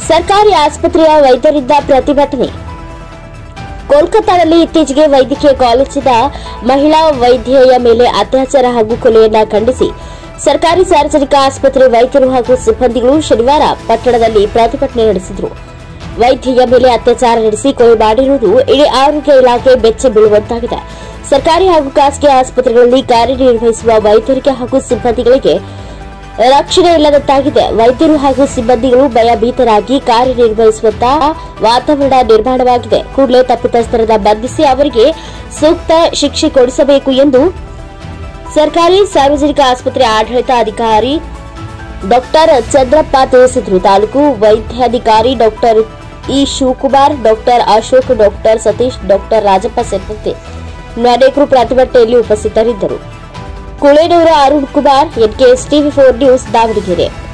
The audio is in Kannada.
ಸರ್ಕಾರಿ ಆಸ್ಪತ್ರೆಯ ವೈದ್ಯರಿಂದ ಪ್ರತಿಭಟನೆ ಕೋಲ್ಕತ್ತಾದಲ್ಲಿ ಇತ್ತೀಚೆಗೆ ವೈದ್ಯಕೀಯ ಕಾಲೇಜಿನ ಮಹಿಳಾ ವೈದ್ಯೆಯ ಮೇಲೆ ಅತ್ಯಾಚಾರ ಹಾಗೂ ಕೊಲೆಯನ್ನ ಖಂಡಿಸಿ ಸರ್ಕಾರಿ ಸಾರ್ವಜನಿಕ ಆಸ್ಪತ್ರೆ ವೈದ್ಯರು ಹಾಗೂ ಸಿಬ್ಬಂದಿಗಳು ಶನಿವಾರ ಪಟ್ಟಣದಲ್ಲಿ ಪ್ರತಿಭಟನೆ ನಡೆಸಿದರು ವೈದ್ಯೆಯ ಮೇಲೆ ಅತ್ಯಾಚಾರ ನಡೆಸಿ ಕೊಲೆ ಮಾಡಿರುವುದು ಇಡೀ ಆರೋಗ್ಯ ಇಲಾಖೆ ಬೆಚ್ಚಿ ಬೀಳುವಂತಾಗಿದೆ ಸರ್ಕಾರಿ ಹಾಗೂ ಖಾಸಗಿ ಆಸ್ಪತ್ರೆಗಳಲ್ಲಿ ಕಾರ್ಯನಿರ್ವಹಿಸುವ ವೈದ್ಯರಿಗೆ ಹಾಗೂ ಸಿಬ್ಬಂದಿಗಳಿಗೆ ರಕ್ಷಣೆ ಇಲ್ಲದಂತಾಗಿದೆ ವೈದ್ಯರು ಹಾಗೂ ಸಿಬ್ಬಂದಿಗಳು ಭಯಭೀತರಾಗಿ ಕಾರ್ಯನಿರ್ವಹಿಸುವಂತಹ ವಾತಾವರಣ ನಿರ್ಮಾಣವಾಗಿದೆ ಕೂಡಲೇ ತಪ್ಪಿತಸ್ಥರನ್ನ ಬಂಧಿಸಿ ಅವರಿಗೆ ಸೂಕ್ತ ಶಿಕ್ಷೆ ಕೊಡಿಸಬೇಕು ಎಂದು ಸರ್ಕಾರಿ ಸಾರ್ವಜನಿಕ ಆಸ್ಪತ್ರೆ ಆಡಳಿತ ಅಧಿಕಾರಿ ಡಾಕ್ಟರ್ ಚಂದ್ರಪ್ಪ ತಿಳಿಸಿದರು ತಾಲೂಕು ವೈದ್ಯಾಧಿಕಾರಿ doctor E Shivakumar doctor Ashok doctor Satish doctor Rajappa ಸೇರಿದಂತೆ ಅನೇಕರು ಪ್ರತಿಭಟನೆಯಲ್ಲಿ ಉಪಸ್ಥಿತರಿದ್ದರು ಕುಳೇನೂರ Arun Kumar NKS TV four news Davanagere